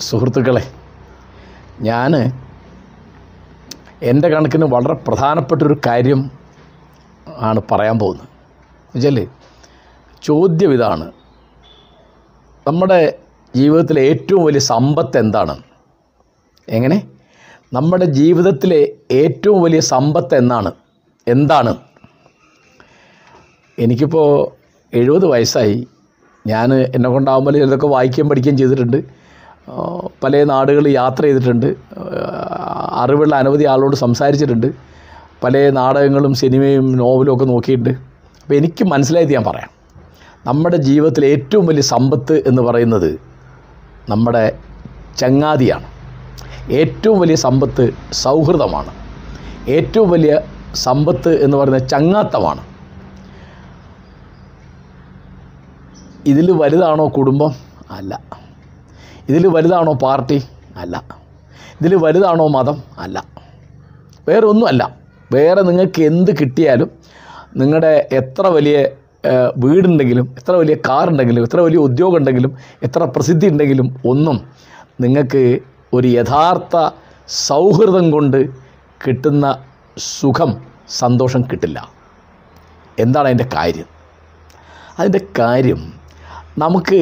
സുഹൃത്തുക്കളെ ഞാൻ എൻ്റെ കണക്കിന് വളരെ പ്രധാനപ്പെട്ടൊരു കാര്യം ആണ് പറയാൻ പോകുന്നത് എന്നുവെച്ചാൽ ചോദ്യം ഇതാണ് നമ്മുടെ ജീവിതത്തിലെ ഏറ്റവും വലിയ സമ്പത്ത് എന്താണ് എങ്ങനെ നമ്മുടെ ജീവിതത്തിലെ ഏറ്റവും വലിയ സമ്പത്ത് എന്നാണ് എന്താണ് എനിക്കിപ്പോൾ എഴുപത് വയസ്സായി ഞാൻ എന്നെ കൊണ്ടാകുമ്പോൾ ചിലതൊക്കെ വായിക്കുകയും പഠിക്കുകയും ചെയ്തിട്ടുണ്ട് ആ, പല നാടുകളിൽ യാത്ര ചെയ്തിട്ടുണ്ട് ആ, അറിവുള്ള അനവധി ആളോട് സംസാരിച്ചിട്ടുണ്ട് പല നാടകങ്ങളും സിനിമയും നോവലും ഒക്കെ നോക്കിയിട്ടുണ്ട് അപ്പോൾ എനിക്ക് മനസ്സിലായത് ഞാൻ പറയാം നമ്മുടെ ജീവിതത്തിലെ ഏറ്റവും വലിയ സമ്പത്ത് എന്ന് പറയുന്നത് നമ്മുടെ ചങ്ങാതിയാണ് ഏറ്റവും വലിയ സമ്പത്ത് സൗഹൃദമാണ് ഏറ്റവും വലിയ സമ്പത്ത് എന്ന് പറയുന്നത് ചങ്ങാത്തമാണ് ഇതിൽ വലുതാണോ കുടുംബം അല്ല ഇതിൽ വലുതാണോ പാർട്ടി അല്ല ഇതിൽ വലുതാണോ മതം അല്ല വേറെ ഒന്നുമല്ല വേറെ നിങ്ങൾക്ക് എന്ത് കിട്ടിയാലും നിങ്ങളുടെ എത്ര വലിയ ഏഹ്, വീടുണ്ടെങ്കിലും എത്ര വലിയ കാറുണ്ടെങ്കിലും എത്ര വലിയ ഉദ്യോഗം ഉണ്ടെങ്കിലും എത്ര പ്രസിദ്ധി ഉണ്ടെങ്കിലും ഒന്നും നിങ്ങൾക്ക് ഒരു യഥാർത്ഥ സൗഹൃദം കൊണ്ട് കിട്ടുന്ന സുഖം സന്തോഷം കിട്ടില്ല എന്താണ് അതിൻ്റെ കാര്യം അതിൻ്റെ കാര്യം നമുക്ക്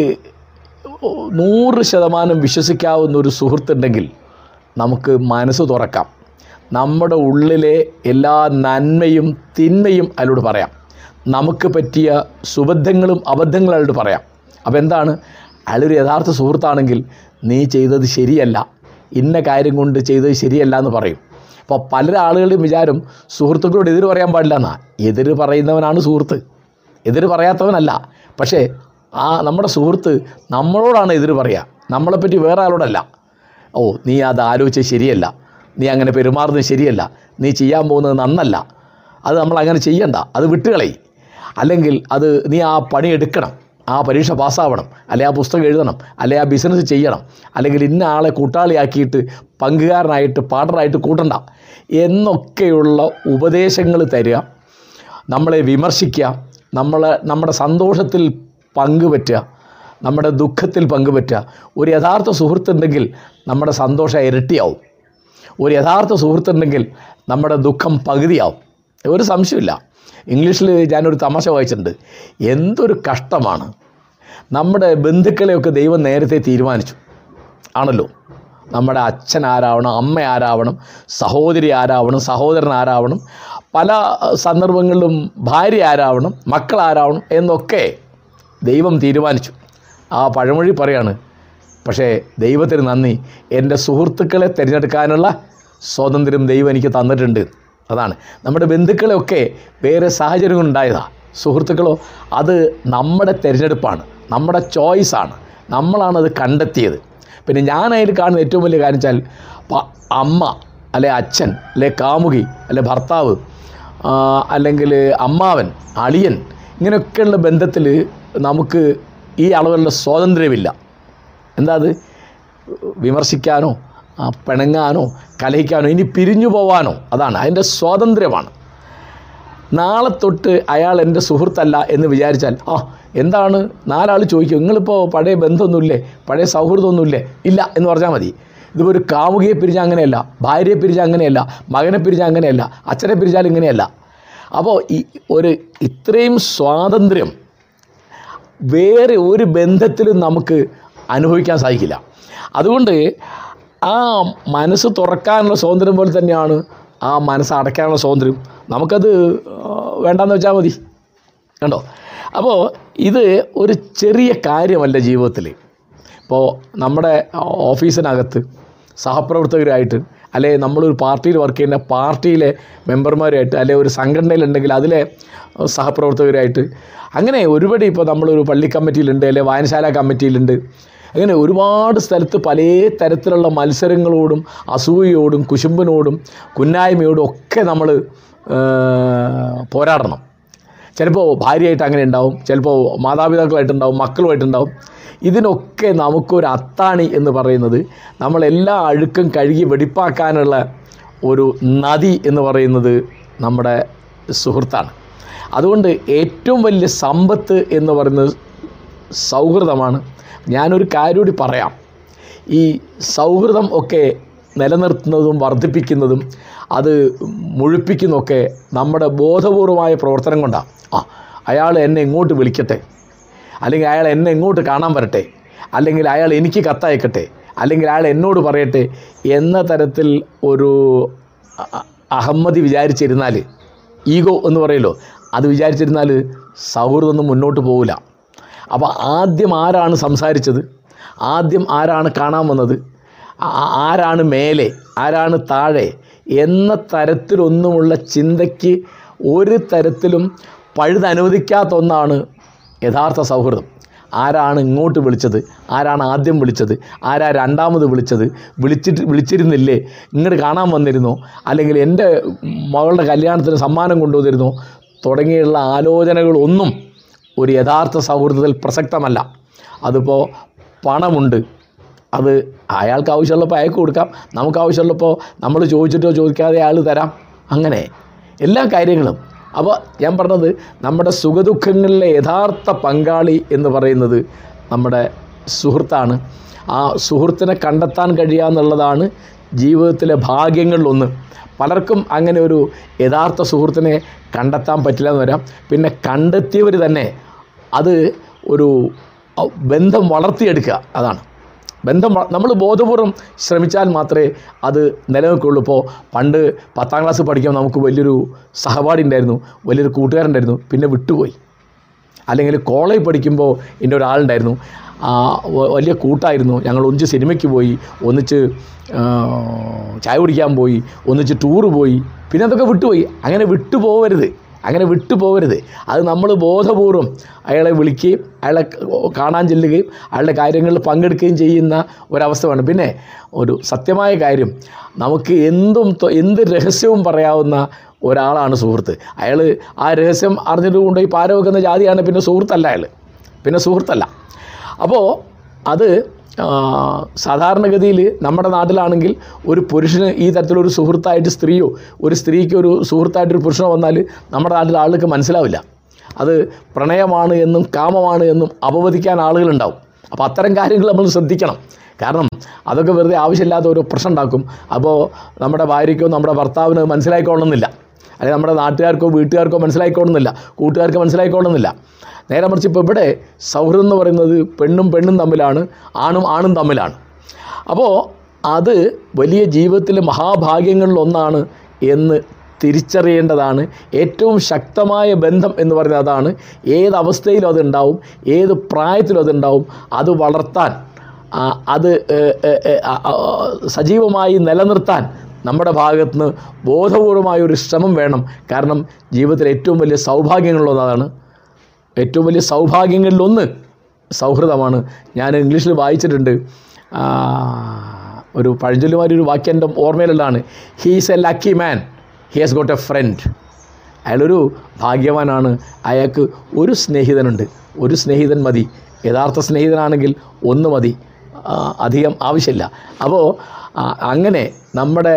നൂറ് ശതമാനം വിശ്വസിക്കാവുന്ന ഒരു സുഹൃത്തുണ്ടെങ്കിൽ നമുക്ക് മനസ്സ് തുറക്കാം നമ്മുടെ ഉള്ളിലെ എല്ലാ നന്മയും തിന്മയും അയാളോട് പറയാം നമുക്ക് പറ്റിയ സുബദ്ധങ്ങളും അബദ്ധങ്ങളും അയാളോട് പറയാം അപ്പോൾ എന്താണ് അയാളൊരു യഥാർത്ഥ സുഹൃത്താണെങ്കിൽ നീ ചെയ്തത് ശരിയല്ല ഇന്ന കാര്യം കൊണ്ട് ചെയ്തത് ശരിയല്ല എന്ന് പറയും അപ്പോൾ പല ആളുകളുടെയും വിചാരം സുഹൃത്തുക്കളോട് എതിര് പറയാൻ പാടില്ല എന്നാ എതിര് പറയുന്നവനാണ് സുഹൃത്ത് എതിര് പറയാത്തവനല്ല പക്ഷേ ആ നമ്മുടെ സുഹൃത്ത് നമ്മളോടാണ് എതിര് പറയുക നമ്മളെപ്പറ്റി വേറെ ആളോടല്ല ഓ നീ അത് ആലോചിച്ചത് ശരിയല്ല നീ അങ്ങനെ പെരുമാറുന്നത് ശരിയല്ല നീ ചെയ്യാൻ പോകുന്നത് നന്നല്ല അത് നമ്മൾ അങ്ങനെ ചെയ്യണ്ട അത് വിട്ടുകളയി അല്ലെങ്കിൽ അത് നീ ആ പണി എടുക്കണം ആ പരീക്ഷ പാസ്സാവണം അല്ലെ ആ പുസ്തകം എഴുതണം അല്ലെ ആ ബിസിനസ് ചെയ്യണം അല്ലെങ്കിൽ ഇന്ന ആളെ കൂട്ടാളിയാക്കിയിട്ട് പങ്കുകാരനായിട്ട് പാർട്ണറായിട്ട് കൂട്ടണ്ട എന്നൊക്കെയുള്ള ഉപദേശങ്ങൾ തരിക നമ്മളെ വിമർശിക്കുക നമ്മളെ നമ്മുടെ സന്തോഷത്തിൽ പങ്കുപറ്റുക നമ്മുടെ ദുഃഖത്തിൽ പങ്കുപറ്റുക ഒരു യഥാർത്ഥ സുഹൃത്തുണ്ടെങ്കിൽ നമ്മുടെ സന്തോഷം ഇരട്ടിയാവും ഒരു യഥാർത്ഥ സുഹൃത്തുണ്ടെങ്കിൽ നമ്മുടെ ദുഃഖം പകുതിയാവും ഒരു സംശയമില്ല ഇംഗ്ലീഷിൽ ഞാനൊരു തമാശ വായിച്ചിട്ടുണ്ട് എന്തൊരു കഷ്ടമാണ് നമ്മുടെ ബന്ധുക്കളെയൊക്കെ ദൈവം നേരത്തെ തീരുമാനിച്ചു ആണല്ലോ നമ്മുടെ അച്ഛൻ ആരാവണം അമ്മ ആരാവണം സഹോദരി ആരാവണം സഹോദരൻ ആരാവണം പല സന്ദർഭങ്ങളിലും ഭാര്യ ആരാവണം മക്കൾ ആരാവണം എന്നൊക്കെ ദൈവം തീരുമാനിച്ചു ആ പഴമൊഴി പറയാണ് പക്ഷേ ദൈവത്തിന് നന്ദി എൻ്റെ സുഹൃത്തുക്കളെ തിരഞ്ഞെടുക്കാനുള്ള സ്വാതന്ത്ര്യം ദൈവം എനിക്ക് തന്നിട്ടുണ്ട് അതാണ് നമ്മുടെ ബന്ധുക്കളെയൊക്കെ വേറെ സാഹചര്യങ്ങൾ ഉണ്ടായതാണ് സുഹൃത്തുക്കളോ അത് നമ്മുടെ തിരഞ്ഞെടുപ്പാണ് നമ്മുടെ ചോയ്സാണ് നമ്മളാണത് കണ്ടെത്തിയത് പിന്നെ ഞാൻ അതിൽ കാണുന്ന ഏറ്റവും വലിയ കാര്യം വെച്ചാൽ പ- അമ്മ അല്ലെ അച്ഛൻ അല്ലെ കാമുകി അല്ലെ ഭർത്താവ് ആ, അല്ലെങ്കിൽ അമ്മാവൻ അളിയൻ ഇങ്ങനെയൊക്കെയുള്ള ബന്ധത്തിൽ നമുക്ക് ഈ അളവിലുള്ള സ്വാതന്ത്ര്യമില്ല എന്താ അത് വിമർശിക്കാനോ ആ, പിണങ്ങാനോ കലഹിക്കാനോ ഇനി പിരിഞ്ഞു പോവാനോ അതാണ് അതിൻ്റെ സ്വാതന്ത്ര്യമാണ് നാളെ തൊട്ട് അയാൾ എൻ്റെ സുഹൃത്തല്ല എന്ന് വിചാരിച്ചാൽ ആ എന്താണ് നാലാൾ ചോദിക്കും നിങ്ങളിപ്പോൾ പഴയ ബന്ധമൊന്നുമില്ലേ പഴയ സൗഹൃദമൊന്നുമില്ലേ ഇല്ല എന്ന് പറഞ്ഞാൽ മതി ഇതിപ്പോൾ ഒരു കാമുകിയെ പിരിഞ്ഞാൽ അങ്ങനെയല്ല ഭാര്യയെ പിരിഞ്ഞാൽ അങ്ങനെയല്ല മകനെ പിരിഞ്ഞാൽ അങ്ങനെയല്ല അച്ഛനെ പിരിഞ്ഞാൽ ഇങ്ങനെയല്ല അപ്പോൾ ഈ ഒരു ഇത്രയും സ്വാതന്ത്ര്യം വേറെ ഒരു ബന്ധത്തിലും നമുക്ക് അനുഭവിക്കാൻ സാധിക്കില്ല അതുകൊണ്ട് ആ മനസ്സ് തുറക്കാനുള്ള സ്വാതന്ത്ര്യം പോലെ തന്നെയാണ് ആ മനസ്സ് അടയ്ക്കാനുള്ള സ്വാതന്ത്ര്യം നമുക്കത് ആ, വേണ്ടാന്ന് വെച്ചാൽ മതി കണ്ടോ അപ്പോൾ ഇത് ഒരു ചെറിയ കാര്യമല്ല ജീവിതത്തിൽ ഇപ്പോൾ നമ്മുടെ ഓഫീസിനകത്ത് സഹപ്രവർത്തകരായിട്ട് അല്ലെ നമ്മളൊരു പാർട്ടിയിൽ വർക്ക് ചെയ്യുന്ന പാർട്ടിയിലെ മെമ്പർമാരായിട്ട് അല്ലെ ഒരു സംഘടനയിലുണ്ടെങ്കിൽ അതിലെ സഹപ്രവർത്തകരായിട്ട് അങ്ങനെ ഒരുപടി ഇപ്പോൾ നമ്മളൊരു പള്ളി കമ്മിറ്റിയിലുണ്ട് അല്ലെ വായനശാല കമ്മിറ്റിയിലുണ്ട് അങ്ങനെ ഒരുപാട് സ്ഥലത്ത് പല തരത്തിലുള്ള മത്സരങ്ങളോടും അസൂയയോടും കുശുമ്പിനോടും കുന്നായ്മയോടും ഒക്കെ നമ്മൾ പോരാടണം ചിലപ്പോൾ ഭാര്യയായിട്ട് അങ്ങനെ ഉണ്ടാവും ചിലപ്പോൾ മാതാപിതാക്കളായിട്ടുണ്ടാവും മക്കളുമായിട്ടുണ്ടാവും ഇതിനൊക്കെ നമുക്കൊരു അത്താണി എന്ന് പറയുന്നത് നമ്മളെല്ലാ അഴുക്കും കഴുകി വെടിപ്പാക്കാനുള്ള ഒരു നദി എന്ന് പറയുന്നത് നമ്മുടെ സുഹൃത്താണ് അതുകൊണ്ട് ഏറ്റവും വലിയ സമ്പത്ത് എന്ന് പറയുന്നത് സൗഹൃദമാണ് ഞാനൊരു കാര്യം കൂടി പറയാം ഈ സൗഹൃദം ഒക്കെ നിലനിർത്തുന്നതും വർദ്ധിപ്പിക്കുന്നതും അത് മുഴിപ്പിക്കുന്നതൊക്കെ നമ്മുടെ ബോധപൂർവമായ പ്രവർത്തനം കൊണ്ടാണ് ആ അയാൾ എന്നെ ഇങ്ങോട്ട് വിളിക്കട്ടെ അല്ലെങ്കിൽ അയാൾ എന്നെ ഇങ്ങോട്ട് കാണാൻ വരട്ടെ അല്ലെങ്കിൽ അയാൾ എനിക്ക് കത്തയക്കട്ടെ അല്ലെങ്കിൽ അയാൾ എന്നോട് പറയട്ടെ എന്ന തരത്തിൽ ഒരു അ- അഹമ്മതി വിചാരിച്ചിരുന്നാൽ ഈഗോ എന്ന് പറയല്ലോ അത് വിചാരിച്ചിരുന്നാൽ സൗഹൃദമൊന്നും മുന്നോട്ട് പോകില്ല അപ്പോൾ ആദ്യം ആരാണ് സംസാരിച്ചത് ആദ്യം ആരാണ് കാണാൻ വന്നത് ആ- ആരാണ് മേലെ ആരാണ് താഴെ എന്ന തരത്തിലൊന്നുമുള്ള ചിന്തയ്ക്ക് ഒരു തരത്തിലും പഴുതനുവദിക്കാത്ത ഒന്നാണ് യഥാർത്ഥ സൗഹൃദം ആരാണ് ഇങ്ങോട്ട് വിളിച്ചത് ആരാണ് ആദ്യം വിളിച്ചത് ആരാ രണ്ടാമത് വിളിച്ചത് വിളിച്ചിട്ട് വിളിച്ചിരുന്നില്ലേ ഇങ്ങോട്ട് കാണാൻ വന്നിരുന്നോ അല്ലെങ്കിൽ എൻ്റെ മകളുടെ കല്യാണത്തിന് സമ്മാനം കൊണ്ടുവന്നിരുന്നോ തുടങ്ങിയുള്ള ആലോചനകളൊന്നും ഒരു യഥാർത്ഥ സൗഹൃദത്തിൽ പ്രസക്തമല്ല അതിപ്പോൾ പണമുണ്ട് അത് അയാൾക്ക് ആവശ്യമുള്ളപ്പോൾ അയാൾക്ക് കൊടുക്കാം നമുക്ക് ആവശ്യമുള്ളപ്പോൾ നമ്മൾ ചോദിച്ചിട്ടോ ചോദിക്കാതെ അയാൾ തരാം അങ്ങനെ എല്ലാ കാര്യങ്ങളും അപ്പോൾ ഞാൻ പറഞ്ഞത് നമ്മുടെ സുഖദുഃഖങ്ങളിലെ യഥാർത്ഥ പങ്കാളി എന്ന് പറയുന്നത് നമ്മുടെ സുഹൃത്താണ് ആ സുഹൃത്തിനെ കണ്ടെത്താൻ കഴിയുക എന്നുള്ളതാണ് ജീവിതത്തിലെ ഭാഗ്യങ്ങളിലൊന്ന് പലർക്കും അങ്ങനെ ഒരു യഥാർത്ഥ സുഹൃത്തിനെ കണ്ടെത്താൻ പറ്റില്ല എന്ന് വരാം പിന്നെ കണ്ടെത്തിയവർ തന്നെ അത് ഒരു അഹ് ബന്ധം വളർത്തിയെടുക്കുക അതാണ് ബന്ധം നമ്മൾ ബോധപൂർവം ശ്രമിച്ചാൽ മാത്രമേ അത് നിലനിൽക്കുള്ളൂ ഇപ്പോൾ പണ്ട് പത്താം ക്ലാസ് പഠിക്കുമ്പോൾ നമുക്ക് വലിയൊരു സഹപാഠി ഉണ്ടായിരുന്നു വലിയൊരു കൂട്ടുകാരുണ്ടായിരുന്നു പിന്നെ വിട്ടുപോയി അല്ലെങ്കിൽ കോളേജ് പഠിക്കുമ്പോൾ എൻ്റെ ഒരാളുണ്ടായിരുന്നു ആ, വ- വലിയ കൂട്ടായിരുന്നു ഞങ്ങൾ ഒന്നിച്ച് സിനിമയ്ക്ക് പോയി ഒന്നിച്ച് ആ, ചായ കുടിക്കാൻ പോയി ഒന്നിച്ച് ടൂറ് പോയി പിന്നെ അതൊക്കെ വിട്ടുപോയി അങ്ങനെ വിട്ടുപോകരുത് അങ്ങനെ വിട്ടുപോകരുത് അത് നമ്മൾ ബോധപൂർവം അയാളെ വിളിക്കുകയും അയാളെ ക- കാണാൻ ചെല്ലുകയും അയാളുടെ കാര്യങ്ങളിൽ പങ്കെടുക്കുകയും ചെയ്യുന്ന ഒരവസ്ഥ വേണം പിന്നെ ഒരു സത്യമായ കാര്യം നമുക്ക് എന്തും തൊ- എന്ത് രഹസ്യവും പറയാവുന്ന ഒരാളാണ് സുഹൃത്ത് അയാൾ ആ രഹസ്യം അറിഞ്ഞിട്ട് കൊണ്ടുപോയി പാര വെക്കുന്ന ജാതിയാണ് പിന്നെ സുഹൃത്തല്ല അയാൾ പിന്നെ സുഹൃത്തല്ല അപ്പോൾ അത് ആ, സാധാരണഗതിയിൽ നമ്മുടെ നാട്ടിലാണെങ്കിൽ ഒരു പുരുഷന് ഈ തരത്തിലൊരു സുഹൃത്തായിട്ട് സ്ത്രീയോ ഒരു സ്ത്രീക്ക് ഒരു സുഹൃത്തായിട്ടൊരു പുരുഷനോ വന്നാൽ നമ്മുടെ നാട്ടിലെ ആളുകൾക്ക് മനസ്സിലാവില്ല അത് പ്രണയമാണ് എന്നും കാമമാണ് എന്നും അപവദിക്കാൻ ആളുകളുണ്ടാവും അപ്പോൾ അത്തരം കാര്യങ്ങൾ നമ്മൾ ശ്രദ്ധിക്കണം കാരണം അതൊക്കെ വെറുതെ ആവശ്യമില്ലാത്ത ഒരു പ്രശ്നം ഉണ്ടാക്കും അപ്പോൾ നമ്മുടെ ഭാര്യയ്ക്കോ നമ്മുടെ ഭർത്താവിനോ അത് മനസ്സിലായിക്കൊള്ളുന്നില്ല അല്ലെങ്കിൽ നമ്മുടെ നാട്ടുകാർക്കോ വീട്ടുകാർക്കോ മനസ്സിലായിക്കൊള്ളുന്നില്ല കൂട്ടുകാർക്ക് മനസ്സിലായിക്കൊള്ളുന്നില്ല നേരെ മറിച്ച് ഇപ്പോൾ ഇവിടെ സൗഹൃദം എന്ന് പറയുന്നത് പെണ്ണും പെണ്ണും തമ്മിലാണ് ആണും ആണും തമ്മിലാണ് അപ്പോൾ അത് വലിയ ജീവിതത്തിലെ മഹാഭാഗ്യങ്ങളിലൊന്നാണ് എന്ന് തിരിച്ചറിയേണ്ടതാണ് ഏറ്റവും ശക്തമായ ബന്ധം എന്ന് പറയുന്നത് അതാണ് ഏത് അവസ്ഥയിലും അതുണ്ടാവും ഏത് പ്രായത്തിലും അതുണ്ടാവും അത് വളർത്താൻ ആ, അത് ഏ, ഏ, ഏ, ആ, ആ, സജീവമായി നിലനിർത്താൻ നമ്മുടെ ഭാഗത്ത് നിന്ന് ബോധപൂർവമായ ഒരു ശ്രമം വേണം കാരണം ജീവിതത്തിലെ ഏറ്റവും വലിയ സൗഭാഗ്യങ്ങളിലൊന്നതാണ് ഏറ്റവും വലിയ സൗഭാഗ്യങ്ങളിലൊന്ന് സൗഹൃദമാണ് ഞാൻ ഇംഗ്ലീഷിൽ വായിച്ചിട്ടുണ്ട് ആ, ഒരു പഴഞ്ചൊല്ലുമാരി ഒരു വാക്യം എൻ്റെ ഓർമ്മയിലുള്ളതാണ് he's a lucky man he has got a friend അയാളൊരു ഭാഗ്യവാനാണ് അയാൾക്ക് ഒരു സ്നേഹിതനുണ്ട് ഒരു സ്നേഹിതൻ മതി യഥാർത്ഥ സ്നേഹിതനാണെങ്കിൽ ഒന്ന് മതി ആ, അധികം ആവശ്യമില്ല അപ്പോൾ ആ, അങ്ങനെ നമ്മുടെ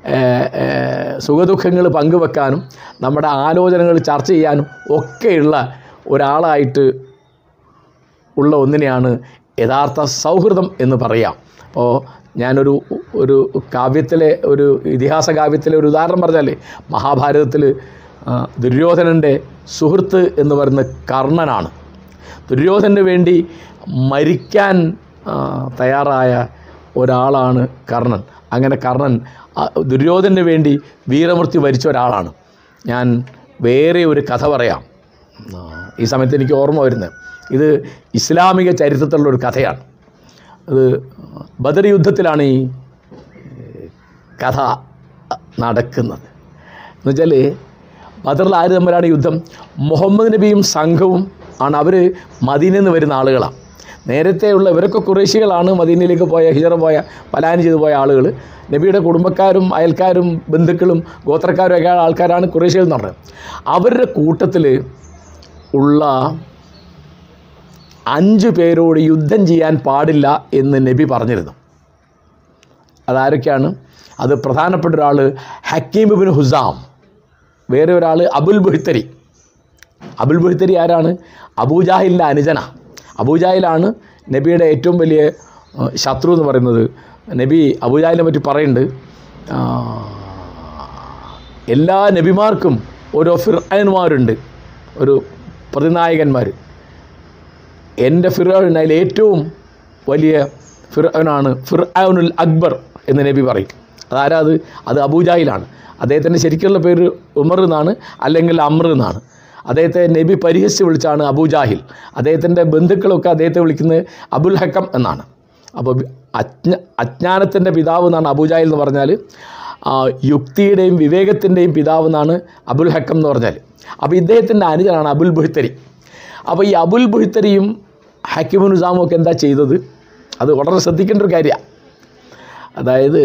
സുഖദുഃഖങ്ങൾ പങ്കുവെക്കാനും നമ്മുടെ ആലോചനകൾ ചർച്ച ചെയ്യാനും ഒക്കെയുള്ള ഒരാളായിട്ട് ഉള്ള ഒന്നിനെയാണ് യഥാർത്ഥ സൗഹൃദം എന്ന് പറയാം അപ്പോൾ ഞാനൊരു ഒരു കാവ്യത്തിലെ ഒരു ഇതിഹാസ കാവ്യത്തിലെ ഒരു ഉദാഹരണം പറഞ്ഞാൽ മഹാഭാരതത്തിൽ ദുര്യോധനൻ്റെ സുഹൃത്ത് എന്ന് പറയുന്ന കർണനാണ് ദുര്യോധനന് വേണ്ടി മരിക്കാൻ ആ, തയ്യാറായ ഒരാളാണ് കർണൻ അങ്ങനെ കർണൻ ആ, ദുര്യോധനന് വേണ്ടി വീരമൃത്യു വരിച്ച ഒരാളാണ് ഞാൻ വേറെ ഒരു കഥ പറയാം ആ, ഈ സമയത്ത് എനിക്ക് ഓർമ്മ വരുന്നത് ഇത് ഇസ്ലാമിക ചരിത്രത്തിലുള്ള ഒരു കഥയാണ് അത് ബദർ യുദ്ധത്തിലാണ് ഈ കഥ നടക്കുന്നത് എന്നുവെച്ചാൽ ബദറിൽ ആര് തമ്മിലാണ് യുദ്ധം മുഹമ്മദ് നബിയും സംഘവും ആണ് അവർ മദീനയിൽ നിന്ന് വരുന്ന ആളുകളാണ് നേരത്തെയുള്ള ഇവരൊക്കെ കുറേശികളാണ് മദീനയിലേക്ക് പോയ ഹിജറ പോയ പലായനം ചെയ്തു പോയ ആളുകൾ നബിയുടെ കുടുംബക്കാരും അയൽക്കാരും ബന്ധുക്കളും ഗോത്രക്കാരും ഒക്കെ ആൾക്കാരാണ് കുറേശികൾ എന്ന് പറഞ്ഞത് അവരുടെ കൂട്ടത്തിൽ ഉള്ള അഞ്ച് പേരോട് യുദ്ധം ചെയ്യാൻ പാടില്ല എന്ന് നബി പറഞ്ഞിരുന്നു അതാരൊക്കെയാണ് അത് പ്രധാനപ്പെട്ട ഒരാൾ ഹക്കീം ബിൻ ഹുസാം വേറെ ഒരാൾ അബുൽ ബുഹിത്തരി അബുൽ ബുഹിത്തരി ആരാണ് അബൂജാഹിലിൻ്റെ അനുജന അബൂജാഹിലാണ് നബിയുടെ ഏറ്റവും വലിയ ആ, ശത്രു എന്ന് പറയുന്നത് നബി അബുജാലിനെ പറ്റി പറയുന്നുണ്ട് ആ, എല്ലാ നബിമാർക്കും ഓരോ ഫിർഅന്മാരുണ്ട് ഒരു പ്രതിനായകന്മാർ എൻ്റെ ഫിർഅൻ അതിൽ ഏറ്റവും വലിയ ഫിർഅനാണ് ഫിർഅനുൽ അക്ബർ എന്ന് നബി പറയും അതാരാ അത് അത് അബൂജാഹിലാണ് അദ്ദേഹത്തിൻ്റെ ശരിക്കുള്ള പേര് ഉമർ എന്നാണ് അല്ലെങ്കിൽ അമ്ര എന്നാണ് അദ്ദേഹത്തെ നബി പരിഹസിച്ച് വിളിച്ചാണ് അബൂജാഹിൽ അദ്ദേഹത്തിൻ്റെ ബന്ധുക്കളൊക്കെ അദ്ദേഹത്തെ വിളിക്കുന്നത് അബുൽ ഹക്കം എന്നാണ് അപ്പോൾ അജ്ഞ അജ്ഞാനത്തിൻ്റെ പിതാവ് എന്നാണ് അബൂജാഹിൽ എന്ന് പറഞ്ഞാൽ ആ, യുക്തിയുടെയും വിവേകത്തിൻ്റെയും പിതാവ് എന്നാണ് അബുൽ ഹക്കം എന്ന് പറഞ്ഞാൽ അപ്പോൾ ഇദ്ദേഹത്തിൻ്റെ അനുജനാണ് അബുൽ ബുഹ്തരി അപ്പോൾ ഈ അബുൽ ബുഹ്തരിയും ഹക്കിമുൻ നിസാമും ഒക്കെ എന്താ ചെയ്തത് അത് വളരെ ശ്രദ്ധിക്കേണ്ട ഒരു കാര്യമാണ് അതായത്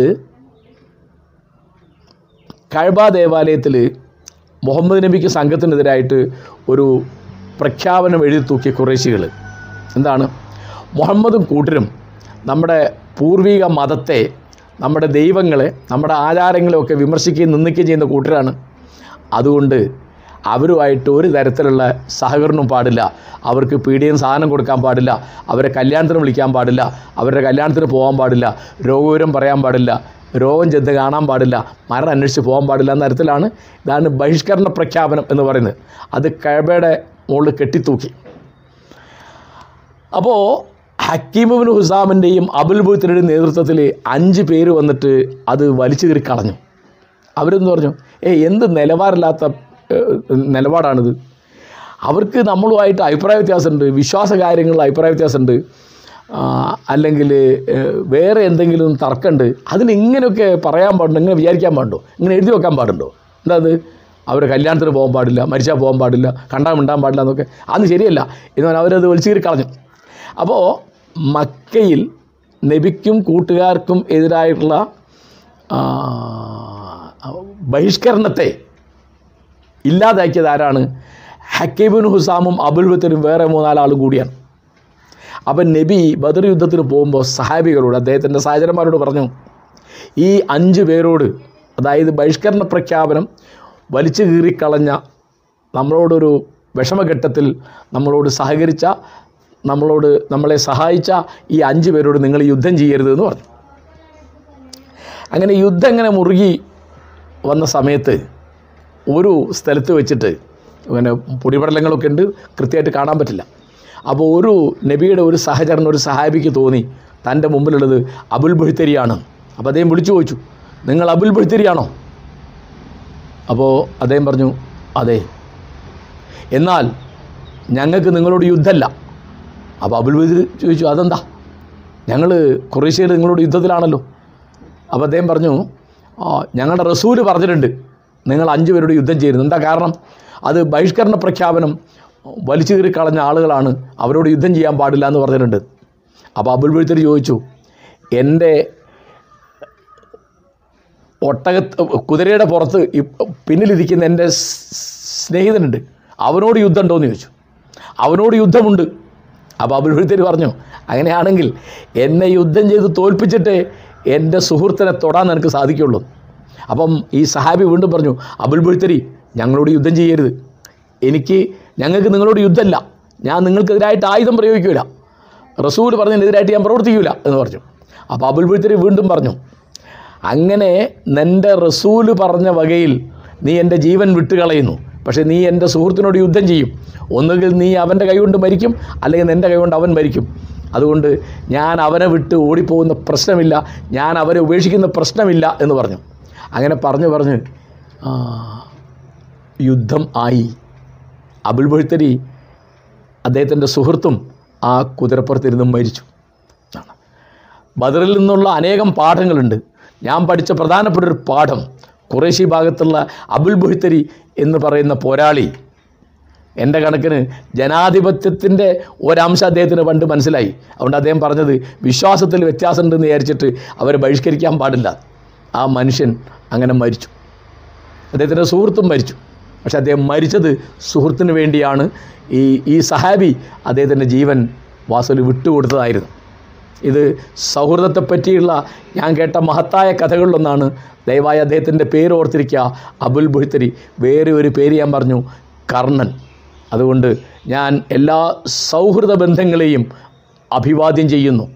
കഴബ ദേവാലയത്തിൽ മുഹമ്മദ് നബിക്ക് സംഘത്തിനെതിരായിട്ട് ഒരു പ്രഖ്യാപനം എഴുതി തൂക്കിയ കുറേശികൾ എന്താണ് മുഹമ്മദും കൂട്ടരും നമ്മുടെ പൂർവിക മതത്തെ നമ്മുടെ ദൈവങ്ങളെ നമ്മുടെ ആചാരങ്ങളെ ഒക്കെ വിമർശിക്കുകയും നിന്ദിക്കുകയും ചെയ്യുന്ന കൂട്ടരാണ് അതുകൊണ്ട് അവരുമായിട്ട് ഒരു തരത്തിലുള്ള സഹകരണവും പാടില്ല അവർക്ക് പീഡിയം സാധനം കൊടുക്കാൻ പാടില്ല അവരെ കല്യാണത്തിന് വിളിക്കാൻ പാടില്ല അവരുടെ കല്യാണത്തിന് പോകാൻ പാടില്ല രോഗവിവരം പറയാൻ പാടില്ല രോഗം ചെന്ന് കാണാൻ പാടില്ല മരണം അന്വേഷിച്ച് പോകാൻ പാടില്ല എന്ന തരത്തിലാണ് ഇതാണ് ബഹിഷ്കരണ പ്രഖ്യാപനം എന്ന് പറയുന്നത് അത് കഴബയുടെ മുകളിൽ കെട്ടിത്തൂക്കി അപ്പോൾ ഹക്കീമുബിൻ ഹുസാമിൻ്റെയും അബുൽ ബുത്തിൻ്റെയും നേതൃത്വത്തിൽ അഞ്ച് പേര് വന്നിട്ട് അത് വലിച്ചു കീറി കളഞ്ഞു അവരെന്ന് പറഞ്ഞു ഏ എന്ത് നിലവാരമില്ലാത്ത ഏഹ്, നിലപാടാണിത് അവർക്ക് നമ്മളുമായിട്ട് അഭിപ്രായ വ്യത്യാസമുണ്ട് വിശ്വാസ കാര്യങ്ങളിൽ അഭിപ്രായ വ്യത്യാസമുണ്ട് ആ, അല്ലെങ്കിൽ ഏഹ്, വേറെ എന്തെങ്കിലും തർക്കമുണ്ട് അതിന് ഇങ്ങനെയൊക്കെ പറയാൻ പാടുണ്ടോ ഇങ്ങനെ വിചാരിക്കാൻ പാടുണ്ടോ ഇങ്ങനെ എഴുതി വെക്കാൻ പാടുണ്ടോ എന്താ അത് അവർ കല്യാണത്തിന് പോകാൻ പാടില്ല മരിച്ചാൽ പോകാൻ പാടില്ല കണ്ടാൽ മിണ്ടാൻ പാടില്ല എന്നൊക്കെ അതൊന്നും ശരിയല്ല എന്ന് പറഞ്ഞാൽ അവരത് വലിച്ചു കീറി കളഞ്ഞു അപ്പോൾ മക്കയിൽ നബിക്കും കൂട്ടുകാർക്കും എതിരായിട്ടുള്ള ആ, ബഹിഷ്കരണത്തെ ഇല്ലാതാക്കിയത് ആരാണ് ഹക്കീബുൻ ഹുസാമും അബുൽ ബത്തരും വേറെ മൂന്നാലാളും കൂടിയാണ് അപ്പം നബി ബദർ യുദ്ധത്തിന് പോകുമ്പോൾ സഹാബികളോട് അദ്ദേഹത്തിൻ്റെ സഹചരന്മാരോട് പറഞ്ഞു ഈ അഞ്ച് പേരോട് അതായത് ബഹിഷ്കരണ പ്രഖ്യാപനം വലിച്ചു കീറിക്കളഞ്ഞ നമ്മളോടൊരു വിഷമഘട്ടത്തിൽ നമ്മളോട് സഹകരിച്ച നമ്മളോട് നമ്മളെ സഹായിച്ച ഈ അഞ്ച് പേരോട് നിങ്ങൾ യുദ്ധം ചെയ്യരുത് എന്ന് പറഞ്ഞു അങ്ങനെ യുദ്ധം ഇങ്ങനെ മുറുകി വന്ന സമയത്ത് ഒരു സ്ഥലത്ത് വെച്ചിട്ട് ഇങ്ങനെ പൊടിപടലങ്ങളൊക്കെ ഉണ്ട് കൃത്യമായിട്ട് കാണാൻ പറ്റില്ല അപ്പോൾ ഒരു നബിയുടെ ഒരു സഹചരണം ഒരു സഹാബിക്ക് തോന്നി തൻ്റെ മുമ്പിലുള്ളത് അബുൽ ബുഹ്തരിയാണ് അപ്പോൾ അദ്ദേഹം വിളിച്ചു ചോദിച്ചു നിങ്ങൾ അബുൽ ബുഹ്തരിയാണോ അപ്പോൾ അദ്ദേഹം പറഞ്ഞു അതെ എന്നാൽ ഞങ്ങൾക്ക് നിങ്ങളോട് യുദ്ധമല്ല അപ്പോൾ അബുൽ ബുഹ്തരി ചോദിച്ചു അതെന്താ ഞങ്ങൾ കുറേശ്ശേരി നിങ്ങളോട് യുദ്ധത്തിലാണല്ലോ അപ്പോൾ അദ്ദേഹം പറഞ്ഞു ആ ഞങ്ങളുടെ റസൂല് പറഞ്ഞിട്ടുണ്ട് നിങ്ങൾ അഞ്ച് പേരോട് യുദ്ധം ചെയ്യുന്നു എന്താ കാരണം അത് ബഹിഷ്കരണ പ്രഖ്യാപനം വലിച്ചു കീറി കളഞ്ഞ ആളുകളാണ് അവരോട് യുദ്ധം ചെയ്യാൻ പാടില്ല എന്ന് പറഞ്ഞിട്ടുണ്ട് അപ്പോൾ അബുൽ ബുഴുത്തരി ചോദിച്ചു എൻ്റെ ഒട്ടക കുതിരയുടെ പുറത്ത് ഈ പിന്നിലിരിക്കുന്ന എൻ്റെ സ് സ്നേഹിതനുണ്ട് അവനോട് യുദ്ധം ഉണ്ടോയെന്ന് ചോദിച്ചു അവനോട് യുദ്ധമുണ്ട് അപ്പോൾ അബുൽ ബുഴുത്തരി പറഞ്ഞു അങ്ങനെയാണെങ്കിൽ എന്നെ യുദ്ധം ചെയ്ത് തോൽപ്പിച്ചിട്ടേ എൻ്റെ സുഹൃത്തിനെ തൊടാൻ നിനക്ക് സാധിക്കുള്ളൂ അപ്പം ഈ സഹാബി വീണ്ടും പറഞ്ഞു അബുൽ ബുഴുത്തരി ഞങ്ങളോട് യുദ്ധം ചെയ്യരുത് എനിക്ക് ഞങ്ങൾക്ക് നിങ്ങളോട് യുദ്ധമല്ല ഞാൻ നിങ്ങൾക്കെതിരായിട്ട് ആയുധം പ്രയോഗിക്കില്ല റസൂൽ പറഞ്ഞതിനെതിരായിട്ട് ഞാൻ പ്രവർത്തിക്കില്ല എന്ന് പറഞ്ഞു അപ്പോൾ അബുൽ ബുഴുത്തരി വീണ്ടും പറഞ്ഞു അങ്ങനെ നിൻ്റെ റസൂല് പറഞ്ഞ വകയിൽ നീ എൻ്റെ ജീവൻ വിട്ടുകളയുന്നു പക്ഷേ നീ എൻ്റെ സുഹൃത്തിനോട് യുദ്ധം ചെയ്യും ഒന്നുകിൽ നീ അവൻ്റെ കൈകൊണ്ട് മരിക്കും അല്ലെങ്കിൽ നിൻ്റെ കൈകൊണ്ട് അവൻ മരിക്കും അതുകൊണ്ട് ഞാൻ അവനെ വിട്ട് ഓടിപ്പോകുന്ന പ്രശ്നമില്ല ഞാൻ അവരെ ഉപേക്ഷിക്കുന്ന പ്രശ്നമില്ല എന്ന് പറഞ്ഞു അങ്ങനെ പറഞ്ഞു പറഞ്ഞ് ആ, യുദ്ധം ആയി അബുൽ ബഴുത്തരി അദ്ദേഹത്തിൻ്റെ സുഹൃത്തും ആ കുതിരപ്പുറത്തിരുന്നും മരിച്ചു ആണ് ബദറിൽ നിന്നുള്ള അനേകം പാഠങ്ങളുണ്ട് ഞാൻ പഠിച്ച പ്രധാനപ്പെട്ട ഒരു പാഠം കുറേശി ഭാഗത്തുള്ള അബുൽ ബുഹിത്തരി എന്ന് പറയുന്ന പോരാളി എൻ്റെ കണക്കിന് ജനാധിപത്യത്തിൻ്റെ ഒരംശം അദ്ദേഹത്തിന് പണ്ട് മനസ്സിലായി അതുകൊണ്ട് അദ്ദേഹം പറഞ്ഞത് വിശ്വാസത്തിൽ വ്യത്യാസമുണ്ടെന്ന് വിചാരിച്ചിട്ട് അവരെ ബഹിഷ്കരിക്കാൻ പാടില്ല ആ മനുഷ്യൻ അങ്ങനെ മരിച്ചു അദ്ദേഹത്തിൻ്റെ സുഹൃത്തും മരിച്ചു പക്ഷെ അദ്ദേഹം മരിച്ചത് സുഹൃത്തിന് വേണ്ടിയാണ് ഈ ഈ സഹാബി അദ്ദേഹത്തിൻ്റെ ജീവൻ വാസുവിൽ വിട്ടുകൊടുത്തതായിരുന്നു ഇത് സൗഹൃദത്തെ പറ്റിയുള്ള ഞാൻ കേട്ട മഹത്തായ കഥകളിലൊന്നാണ് ദയവായി അദ്ദേഹത്തിൻ്റെ പേര് ഓർത്തിരിക്കുക അബുൽ ബുഹ്തരി വേറെ ഒരു പേര് ഞാൻ പറഞ്ഞു കർണൻ അതുകൊണ്ട് ഞാൻ എല്ലാ സൗഹൃദ ബന്ധങ്ങളെയും അഭിവാദ്യം ചെയ്യുന്നു